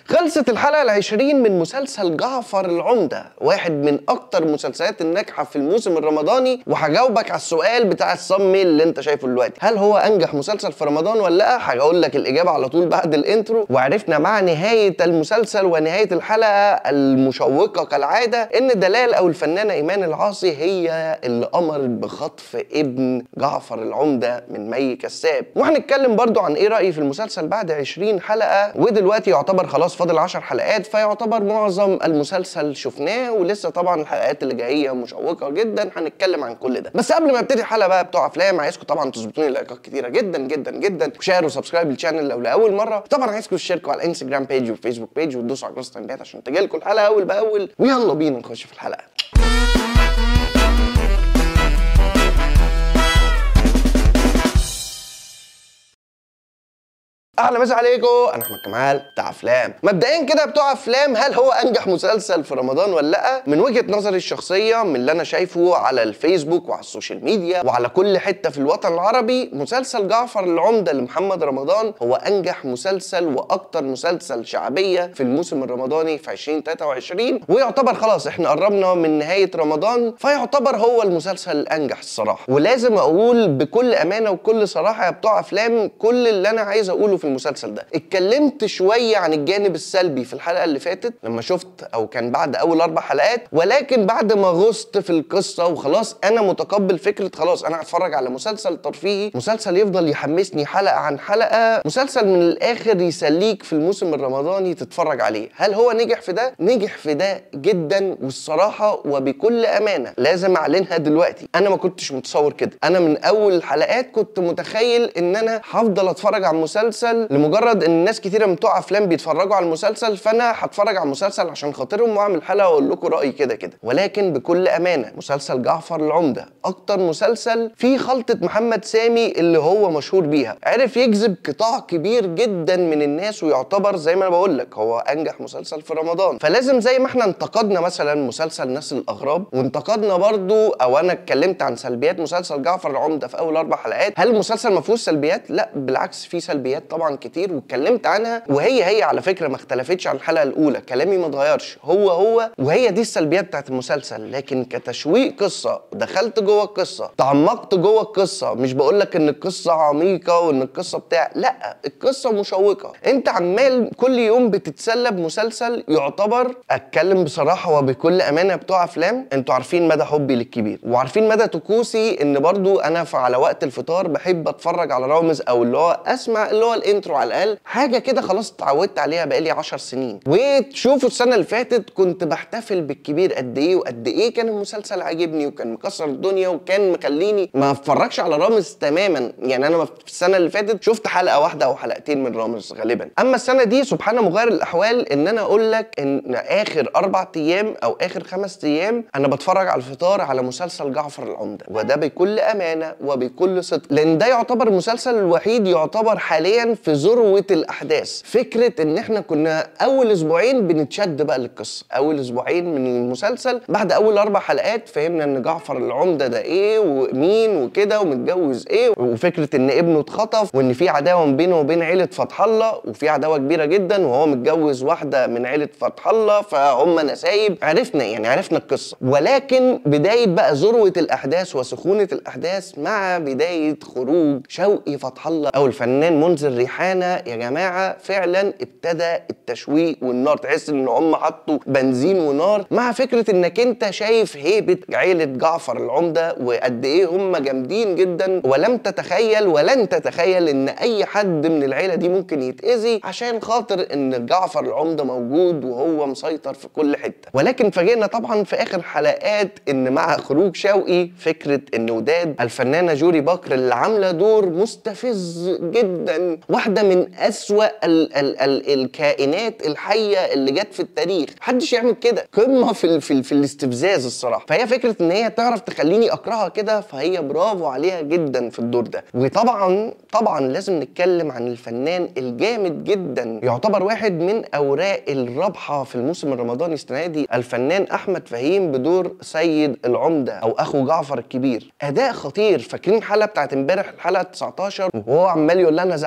خلصت الحلقه العشرين من مسلسل جعفر العمده واحد من اكتر المسلسلات الناجحه في الموسم الرمضاني وهجاوبك على السؤال بتاع الصمي اللي انت شايفه دلوقتي هل هو انجح مسلسل في رمضان ولا لا هقول لك الاجابه على طول بعد الانترو وعرفنا مع نهايه المسلسل ونهايه الحلقه المشوقه كالعاده ان دلال او الفنانه ايمان العاصي هي اللي امرت بخطف ابن جعفر العمده من مي كساب وهنتكلم برضو عن ايه رايي في المسلسل بعد 20 حلقه ودلوقتي يعتبر خلاص فاضل 10 حلقات فيعتبر معظم المسلسل شفناه ولسه طبعا الحلقات اللي جايه مشوقه جدا هنتكلم عن كل ده بس قبل ما ابتدي الحلقه بقى بتوع افلام عايزكم طبعا تظبطوني لايكات كتيره جدا جدا جدا وشير وسبسكرايب للشانل لو لاول مره طبعا عايزكم تشتركوا على الانستجرام بيج والفيسبوك بيج وتدوسوا على جرس التنبيهات عشان تجيلكم الحلقه اول باول ويلا بينا نخش في الحلقه اهلا مسا عليكم انا احمد كمال بتاع افلام مبدئيا كده بتوع افلام هل هو انجح مسلسل في رمضان ولا لا من وجهه نظري الشخصيه من اللي انا شايفه على الفيسبوك وعلى السوشيال ميديا وعلى كل حته في الوطن العربي مسلسل جعفر العمده لمحمد رمضان هو انجح مسلسل واكتر مسلسل شعبيه في الموسم الرمضاني في 2023 ويعتبر خلاص احنا قربنا من نهايه رمضان فيعتبر هو المسلسل الانجح الصراحه ولازم اقول بكل امانه وكل صراحه يا بتوع افلام كل اللي انا عايز اقوله في المسلسل ده اتكلمت شويه عن الجانب السلبي في الحلقه اللي فاتت لما شفت او كان بعد اول اربع حلقات ولكن بعد ما غصت في القصه وخلاص انا متقبل فكره خلاص انا هتفرج على مسلسل ترفيهي مسلسل يفضل يحمسني حلقه عن حلقه مسلسل من الاخر يسليك في الموسم الرمضاني تتفرج عليه هل هو نجح في ده نجح في ده جدا والصراحه وبكل امانه لازم اعلنها دلوقتي انا ما كنتش متصور كده انا من اول الحلقات كنت متخيل ان انا هفضل اتفرج على المسلسل لمجرد ان ناس كتيره من بتوع افلام بيتفرجوا على المسلسل فانا هتفرج على المسلسل عشان خاطرهم واعمل حلقه واقول لكم رايي كده كده ولكن بكل امانه مسلسل جعفر العمده اكتر مسلسل فيه خلطه محمد سامي اللي هو مشهور بيها عرف يجذب قطاع كبير جدا من الناس ويعتبر زي ما انا بقول لك هو انجح مسلسل في رمضان فلازم زي ما احنا انتقدنا مثلا مسلسل نسل الاغراب وانتقدنا برضو او انا اتكلمت عن سلبيات مسلسل جعفر العمده في اول اربع حلقات هل المسلسل ما فيهوش سلبيات لا بالعكس فيه سلبيات طبعا كتير واتكلمت عنها وهي هي على فكره ما اختلفتش عن الحلقه الاولى كلامي ما اتغيرش هو هو وهي دي السلبيات بتاعت المسلسل لكن كتشويق قصه دخلت جوه القصه تعمقت جوه القصه مش بقول لك ان القصه عميقه وان القصه بتاع لا القصه مشوقه انت عمال كل يوم بتتسلى بمسلسل يعتبر اتكلم بصراحه وبكل امانه بتوع افلام انتوا عارفين مدى حبي للكبير وعارفين مدى طقوسي ان برضو انا في على وقت الفطار بحب اتفرج على رامز او اللي هو اسمع اللي هو الانترو على الاقل حاجه كده خلاص اتعودت عليها بقالي 10 سنين وتشوفوا السنه اللي فاتت كنت بحتفل بالكبير قد ايه وقد ايه كان المسلسل عاجبني وكان مكسر الدنيا وكان مخليني ما اتفرجش على رامز تماما يعني انا في السنه اللي فاتت شفت حلقه واحده او حلقتين من رامز غالبا اما السنه دي سبحان مغير الاحوال ان انا اقول لك ان اخر اربع ايام او اخر خمس ايام انا بتفرج على الفطار على مسلسل جعفر العمده وده بكل امانه وبكل صدق لان ده يعتبر المسلسل الوحيد يعتبر حاليا في ذروه الاحداث فكره ان احنا كنا اول اسبوعين بنتشد بقى للقصه اول اسبوعين من المسلسل بعد اول اربع حلقات فهمنا ان جعفر العمده ده ايه ومين وكده ومتجوز ايه وفكره ان ابنه اتخطف وان في عداوه بينه وبين عيله فتح الله وفي عداوه كبيره جدا وهو متجوز واحده من عيله فتح الله فهم نسايب عرفنا يعني عرفنا القصه ولكن بدايه بقى ذروه الاحداث وسخونه الاحداث مع بدايه خروج شوقي فتح الله او الفنان منذر ريحانه يا جماعه فعلا ابتدى التشويق والنار تحس ان هم حطوا بنزين ونار مع فكره انك انت شايف هيبه عيله جعفر العمده وقد ايه هم جامدين جدا ولم تتخيل ولن تتخيل ان اي حد من العيله دي ممكن يتاذي عشان خاطر ان جعفر العمده موجود وهو مسيطر في كل حته ولكن فاجئنا طبعا في اخر حلقات ان مع خروج شوقي فكره ان وداد الفنانه جوري بكر اللي عامله دور مستفز جدا واحده من اسوا ال ال ال الكائنات الحيه اللي جت في التاريخ محدش يعمل كده قمه في ال في, ال في الاستفزاز الصراحه فهي فكره ان هي تعرف تخليني اكرهها كده فهي برافو عليها جدا في الدور ده وطبعا طبعا لازم نتكلم عن الفنان الجامد جدا يعتبر واحد من اوراق الرابحه في الموسم الرمضاني السنه دي الفنان احمد فهيم بدور سيد العمده او اخو جعفر الكبير اداء خطير فاكرين الحلقه بتاعت امبارح الحلقه 19 وهو عمال يقول لها انا زعلان يا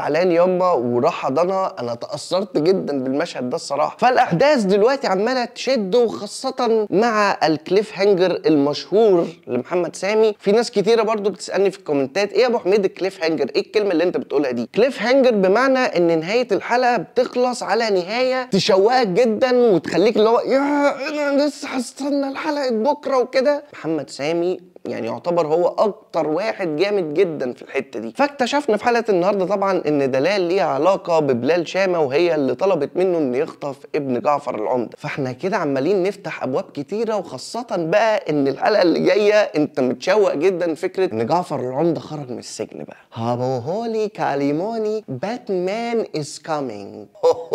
ياما وراح حضنها انا تاثرت جدا بالمشهد ده الصراحه فالاحداث دلوقتي عماله تشد وخاصه مع الكليف هانجر المشهور لمحمد سامي في ناس كتيره برضو بتسالني في الكومنتات ايه يا ابو حميد الكليف هانجر ايه الكلمه اللي انت بتقولها دي كليف هانجر بمعنى ان نهايه الحلقه بتخلص على نهايه تشوقك جدا وتخليك اللي هو يا انا لسه هستنى الحلقه بكره وكده محمد سامي يعني يعتبر هو اكتر واحد جامد جدا في الحته دي فاكتشفنا في حلقه النهارده طبعا ان دلال ليها علاقه ببلال شامه وهي اللي طلبت منه انه يخطف ابن جعفر العمده فاحنا كده عمالين نفتح ابواب كتيره وخاصه بقى ان الحلقه اللي جايه انت متشوق جدا فكره ان جعفر العمده خرج من السجن بقى هابوهولي كاليموني باتمان از كامينج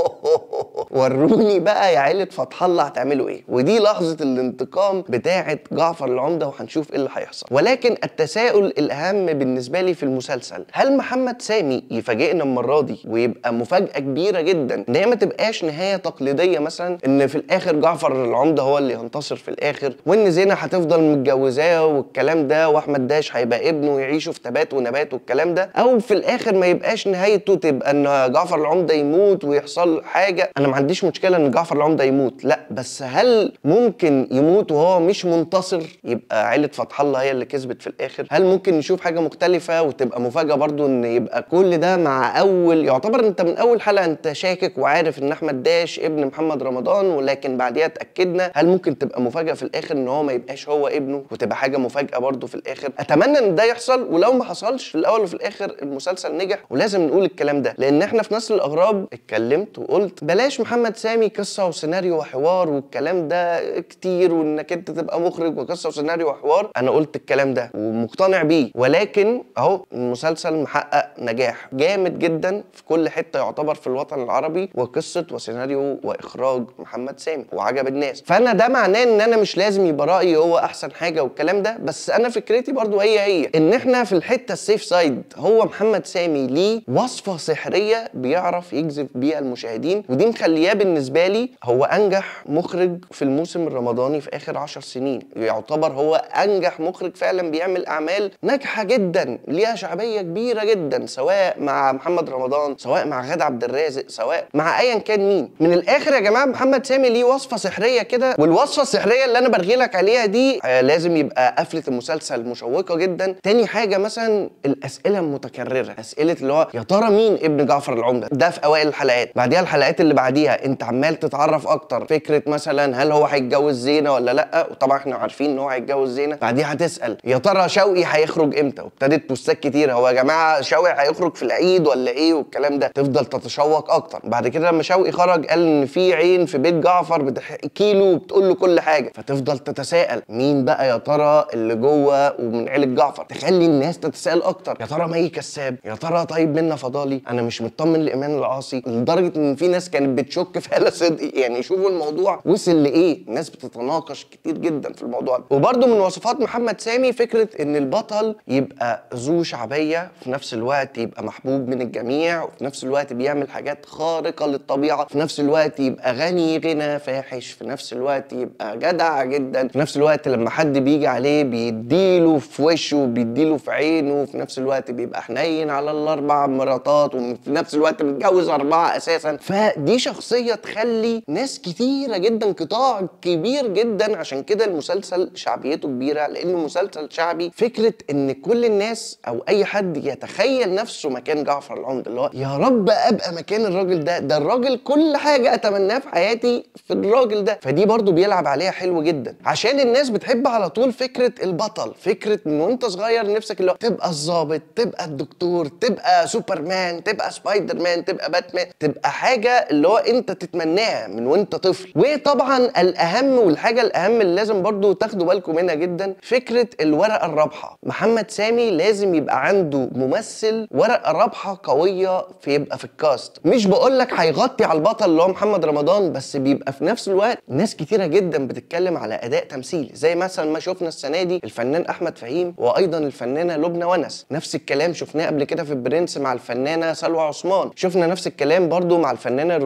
وروني بقى يا عيله فتح الله هتعملوا ايه ودي لحظه الانتقام بتاعه جعفر العمده وهنشوف ايه اللي هيحصل ولكن التساؤل الاهم بالنسبه لي في المسلسل هل محمد سامي يفاجئنا المره دي ويبقى مفاجاه كبيره جدا ان هي ما تبقاش نهايه تقليديه مثلا ان في الاخر جعفر العمده هو اللي ينتصر في الاخر وان زينه هتفضل متجوزاه والكلام ده واحمد داش هيبقى ابنه ويعيشوا في تبات ونبات والكلام ده او في الاخر ما يبقاش نهايته تبقى ان جعفر العمده يموت ويحصل حاجه انا ما عنديش مشكله ان جعفر العمده يموت لا بس هل ممكن يموت وهو مش منتصر يبقى عيله فتح الله هي اللي كسبت في الاخر هل ممكن نشوف حاجه مختلفه وتبقى مفاجاه برضو ان يبقى كل ده مع اول يعتبر انت من اول حلقه انت شاكك وعارف ان احمد داش ابن محمد رمضان ولكن بعديها اتاكدنا هل ممكن تبقى مفاجاه في الاخر ان هو ما يبقاش هو ابنه وتبقى حاجه مفاجاه برضو في الاخر اتمنى ان ده يحصل ولو ما حصلش في الاول وفي الاخر المسلسل نجح ولازم نقول الكلام ده لان احنا في نسل الاغراب اتكلمت وقلت بلاش محمد سامي قصه وسيناريو وحوار والكلام ده كتير وانك انت تبقى مخرج وقصه وسيناريو وحوار انا قلت الكلام ده ومقتنع بيه ولكن اهو المسلسل محقق نجاح جامد جدا في كل حته يعتبر في الوطن العربي وقصه وسيناريو واخراج محمد سامي وعجب الناس فانا ده معناه ان انا مش لازم يبقى رايي هو احسن حاجه والكلام ده بس انا فكرتي برضو هي هي ان احنا في الحته السيف سايد هو محمد سامي ليه وصفه سحريه بيعرف يجذب بيها المشاهدين ودي مخلياه بالنسبه لي هو انجح مخرج في الموسم الرمضاني في اخر عشر سنين يعتبر هو انجح مخرج فعلا بيعمل اعمال ناجحه جدا ليها شعبيه كبيره جدا سواء مع محمد رمضان سواء مع غادة عبد الرازق سواء مع ايا كان مين من الاخر يا جماعه محمد سامي ليه وصفه سحريه كده والوصفه السحريه اللي انا برغي لك عليها دي آه لازم يبقى قفله المسلسل مشوقه جدا تاني حاجه مثلا الاسئله المتكرره اسئله اللي هو يا ترى مين ابن جعفر العمده ده في اوائل الحلقات بعديها الحلقات اللي بعديها انت عمال تتعرف اكتر فكره مثلا هل هو هيتجوز زينه ولا لا وطبعا احنا عارفين ان هو هيتجوز زينه بعديها هتسال يا ترى شوقي هيخرج امتى وابتدت بوستات كتير هو يا جماعه شوقي هيخرج في العيد ولا ايه والكلام ده تفضل تتشوق اكتر بعد كده لما شوقي خرج قال ان في عين في بيت جعفر بتحكي له وبتقول له كل حاجه فتفضل تتساءل مين بقى يا ترى اللي جوه ومن عيله جعفر تخلي الناس تتساءل اكتر يا ترى مي كساب يا ترى طيب منا فضالي انا مش مطمن لايمان العاصي لدرجه ان في ناس كانت بتشك في هلا صدقي يعني شوفوا الموضوع وصل لايه الناس بتتناقش كتير جدا في الموضوع ده وبرده من وصفات محمد سامي فكره ان البطل يبقى ذو شعبيه في نفس الوقت يبقى محبوب من الجميع وفي نفس الوقت بيعمل حاجات خارقه للطبيعه في نفس الوقت يبقى غني غنى فاحش في نفس الوقت يبقى جدع جدا في نفس الوقت لما حد بيجي عليه بيديله في وشه بيديله في عينه وفي نفس الوقت بيبقى حنين على الاربع مراتات وفي نفس الوقت متجوز اربعه اساسا فدي شخصيه تخلي ناس كتيره جدا قطاع كبير جدا عشان كده المسلسل شعبيته كبيره لانه مسلسل شعبي فكره ان كل الناس او اي حد يتخيل نفسه مكان جعفر العمده اللي هو يا رب ابقى مكان الراجل ده ده الراجل كل حاجه اتمناها في حياتي في الراجل ده فدي برضو بيلعب عليها حلو جدا عشان الناس بتحب على طول فكره البطل فكره من وانت صغير نفسك اللي هو تبقى الظابط تبقى الدكتور تبقى سوبرمان تبقى سبايدر مان تبقى باتمان تبقى حاجه اللي هو انت تتمناها من وانت طفل وطبعا الاهم والحاجه الاهم اللي لازم برضو تاخدوا بالكم منها جدا فكره الورقه الرابحه محمد سامي لازم يبقى عنده ممثل ورقه رابحه قويه في يبقى في الكاست مش بقول لك هيغطي على البطل اللي هو محمد رمضان بس بيبقى في نفس الوقت ناس كتيره جدا بتتكلم على اداء تمثيلي زي مثلا ما شفنا السنه دي الفنان احمد فهيم وايضا الفنانه لبنى ونس نفس الكلام شفناه قبل كده في البرنس مع الفنانه سلوى عثمان شفنا نفس الكلام برضو مع الفنانه روجينا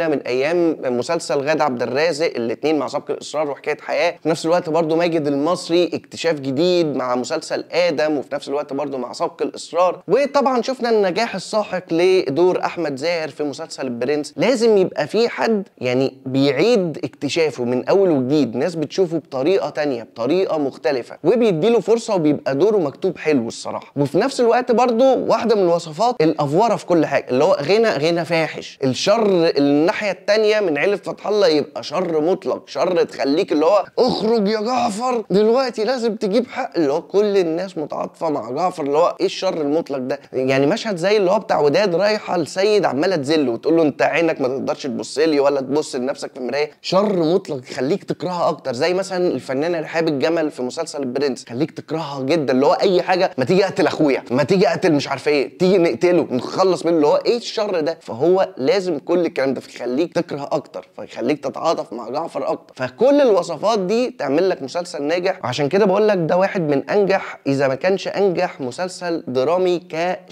من ايام مسلسل غادة عبد الرازق الاثنين مع سبق الاصرار وحكايه حياه في نفس الوقت برضو ماجد المصري اكتشاف جديد مع مسلسل ادم وفي نفس الوقت برضو مع سبق الاصرار وطبعا شفنا النجاح الساحق لدور احمد زاهر في مسلسل البرنس لازم يبقى في حد يعني بيعيد اكتشافه من اول وجديد ناس بتشوفه بطريقه تانية بطريقه مختلفه وبيديله فرصه وبيبقى دوره مكتوب حلو الصراحه وفي نفس الوقت برضو واحده من الوصفات الافوره في كل حاجه اللي هو غنى غنى فاحش الشر الناحيه التانية من عيله فتح الله يبقى شر مطلق شر تخليك اللي هو اخرج يا جعفر دلوقتي لازم تجيب حق اللي هو كل الناس متعاطفه مع جعفر اللي هو ايه الشر المطلق ده يعني مشهد زي اللي هو بتاع وداد رايحه لسيد عماله تذله وتقول له انت عينك ما تقدرش تبص لي ولا تبص لنفسك في المرايه شر مطلق يخليك تكرهها اكتر زي مثلا الفنانه رحاب الجمل في مسلسل البرنس خليك تكرهها جدا اللي هو اي حاجه ما تيجي اقتل اخويا ما تيجي اقتل مش عارف ايه تيجي نقتله نخلص منه اللي هو ايه الشر ده فهو لازم كل الكلام ده فيخليك تكره اكتر فيخليك تتعاطف مع جعفر اكتر فكل الوصفات دي تعمل لك مسلسل ناجح وعشان كده بقول لك ده واحد من انجح اذا ما كانش انجح مسلسل درامي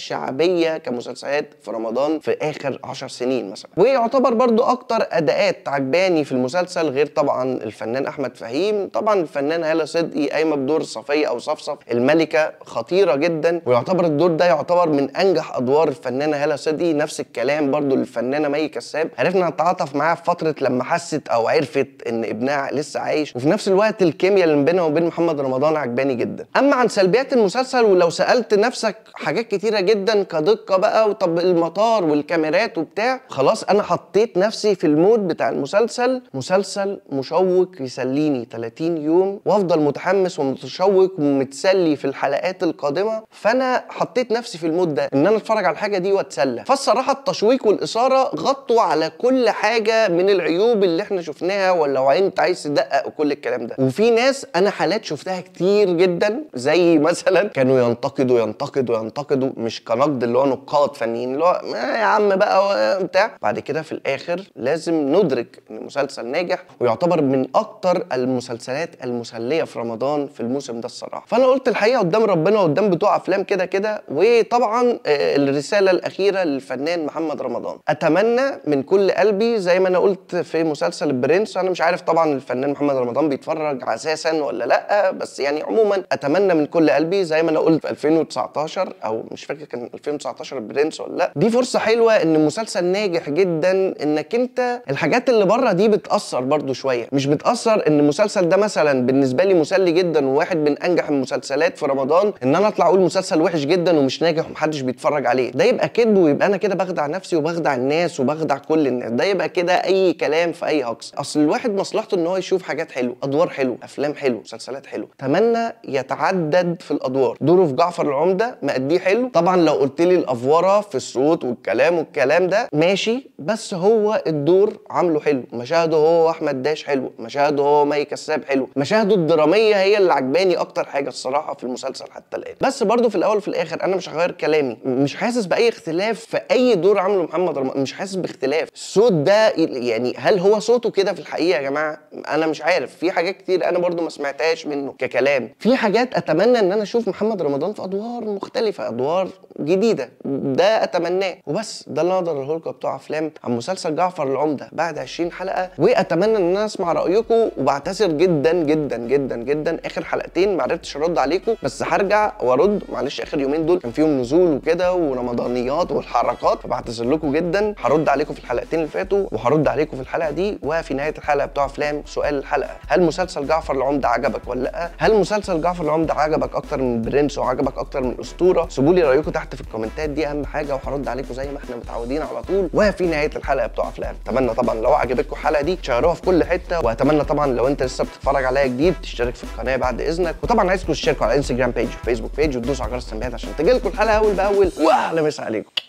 كشعبيه كمسلسلات في رمضان في اخر عشر سنين مثلا ويعتبر برضو اكتر اداءات عجباني في المسلسل غير طبعا الفنان احمد فهيم طبعا الفنان هاله صدقي قايمه بدور صفيه او صفصف الملكه خطيره جدا ويعتبر الدور ده يعتبر من انجح ادوار الفنانه هاله صدقي نفس الكلام برضو للفنانه مي كساب عرفنا نتعاطف معاها في فتره لما حست او عرفت ان ابنها لسه عايش وفي نفس الوقت الكيمياء اللي بينها وبين محمد رمضان عجباني جدا اما عن سلبيات المسلسل ولو سالت نفسك حاجات كتيره جدا كدقه بقى وطب المطار والكاميرات وبتاع خلاص انا حطيت نفسي في المود بتاع المسلسل مسلسل مشوق يسليني 30 يوم وافضل متحمس ومتشوق ومتسلي في الحلقات القادمه فانا حطيت نفسي في المود ده ان انا اتفرج على الحاجه دي واتسلى فالصراحه التشويق والاثاره غطوا على كل حاجه من العيوب اللي احنا شفناها ولا لو انت عايز تدقق وكل الكلام ده وفي ناس انا حالات شفتها كتير جدا زي مثلا كانوا ينتقدوا ينتقدوا ينتقدوا مش كنقد اللي هو نقاد فنيين اللي هو ما يا عم بقى بتاع بعد كده في الاخر لازم ندرك ان المسلسل ناجح ويعتبر من اكتر المسلسلات المسليه في رمضان في الموسم ده الصراحه فانا قلت الحقيقه قدام ربنا وقدام بتوع افلام كده كده وطبعا آه، الرساله الاخيره للفنان محمد رمضان اتمنى من كل قلبي زي ما انا قلت في مسلسل البرنس انا مش عارف طبعا الفنان محمد رمضان بيتفرج اساسا ولا لا بس يعني عموما اتمنى من كل قلبي زي ما انا قلت في 2019 او مش فاكر كان 2019 البرنس ولا لا دي فرصه حلوه ان مسلسل ناجح جدا انك انت الحاجات اللي بره دي بتاثر برضو شويه مش بتاثر ان المسلسل ده مثلا بالنسبه لي مسلي جدا وواحد من انجح المسلسلات في رمضان ان انا اطلع اقول مسلسل وحش جدا ومش ناجح ومحدش بيتفرج عليه ده يبقى كذب ويبقى انا كده بخدع نفسي وبخدع الناس وبخدع كل الناس ده يبقى كده اي كلام في اي هجص اصل الواحد مصلحته ان هو يشوف حاجات حلوه ادوار حلوه افلام حلوه مسلسلات حلوه اتمنى يتعدد في الادوار دوره في جعفر العمده مأديه حلو طبعا لو قلت لي الافوره في الصوت والكلام والكلام ده ماشي بس هو الدور عامله حلو مشاهده هو واحمد داش حلو مشاهده هو مي كساب حلو مشاهده الدراميه هي اللي عجباني اكتر حاجه الصراحه في المسلسل حتى الان بس برضو في الاول وفي الاخر انا مش هغير كلامي مش حاسس باي اختلاف في اي دور عمله محمد رمضان مش حاسس باختلاف الصوت ده يعني هل هو صوته كده في الحقيقه يا جماعه انا مش عارف في حاجات كتير انا برضو ما سمعتهاش منه ككلام في حاجات اتمنى ان انا اشوف محمد رمضان في ادوار مختلفه ادوار جديده ده اتمناه وبس ده اللي اقدر اقوله لكم بتوع افلام عن مسلسل جعفر العمده بعد 20 حلقه واتمنى ان انا اسمع رايكم وبعتذر جدا جدا جدا جدا اخر حلقتين ما عرفتش ارد عليكم بس هرجع وارد معلش اخر يومين دول كان فيهم نزول وكده ورمضانيات والحركات فبعتذر لكم جدا هرد عليكم في الحلقتين اللي فاتوا وهرد عليكم في الحلقه دي وفي نهايه الحلقه بتوع افلام سؤال الحلقه هل مسلسل جعفر العمده عجبك ولا لا هل مسلسل جعفر العمده عجبك اكتر من برنس وعجبك اكتر من اسطوره سيبوا لي رايكم تحت في الكومنتات دي اهم حاجه وهرد عليكم زي ما احنا متعودين على طول وفي نهايه الحلقه بتوع افلام اتمنى طبعا لو عجبتكم الحلقه دي تشيروها في كل حته واتمنى طبعا لو انت لسه بتتفرج عليا جديد تشترك في القناه بعد اذنك وطبعا عايزكم تشتركوا على الانستجرام بيج وفيسبوك بيج وتدوسوا على جرس التنبيهات عشان تجيلكم الحلقه اول باول واهلا مسا عليكم